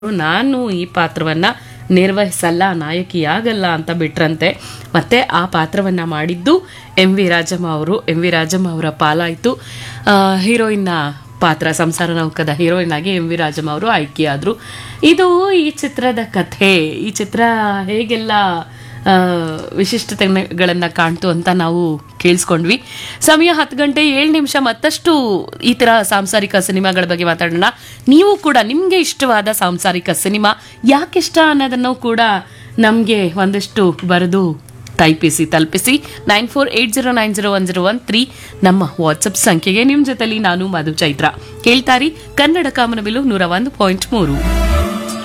ನಾನು ಈ ಪಾತ್ರವನ್ನ ನಿರ್ವಹಿಸಲ್ಲ ನಾಯಕಿಯಾಗಲ್ಲ ಅಂತ ಬಿಟ್ರಂತೆ ಮತ್ತೆ ಆ ಪಾತ್ರವನ್ನ ಮಾಡಿದ್ದು ಎಂ ವಿ ರಾಜಮ್ಮ ಅವರು ಎಂ ವಿ ರಾಜಮ್ಮ ಅವರ ಪಾಲಾಯಿತು ಹೀರೋಯಿನ್ನ ಪಾತ್ರ ಸಂಸಾರ ನೌಕದ ಹೀರೋಯಿನ್ ಆಗಿ ಎಂ ವಿ ರಾಜಮ್ಮ ಅವರು ಆಯ್ಕೆಯಾದರು ಇದು ಈ ಚಿತ್ರದ ಕಥೆ ಈ ಚಿತ್ರ ಹೇಗೆಲ್ಲ ಆ, ವಿಶಿಷ್ಟತೆಗಳನ್ನ ಕಾಣ್ತು ಅಂತ ನಾವು ಕೇಳಿಸ್ಕೊಂಡ್ವಿ ಸಮಯ ಹತ್ತು ಗಂಟೆ ಏಳು ನಿಮಿಷ ಮತ್ತಷ್ಟು ಈ ಥರ ಸಾಂಸಾರಿಕ ಸಿನಿಮಾಗಳ ಬಗ್ಗೆ ಮಾತಾಡೋಣ ನೀವು ಕೂಡ ನಿಮಗೆ ಇಷ್ಟವಾದ ಸಾಂಸಾರಿಕ ಸಿನಿಮಾ ಯಾಕಿಷ್ಟ ಅನ್ನೋದನ್ನು ಕೂಡ ನಮಗೆ ಒಂದಷ್ಟು ಬರೆದು ಟೈಪಿಸಿ ತಲುಪಿಸಿ nine four eight zero nine zero one zero one three ನಮ್ಮ ವಾಟ್ಸಪ್ ಸಂಖ್ಯೆಗೆ ನಿಮ್ಮ ಜೊತೆಲಿ ನಾನು ಮಧು ಚೈತ್ರ ಕೇಳ್ತಾರಿ ಕನ್ನಡ ಕಾಮನಬಿಲು ನೂರ ಒಂದು ಪಾಯಿಂಟ್ ಮೂರು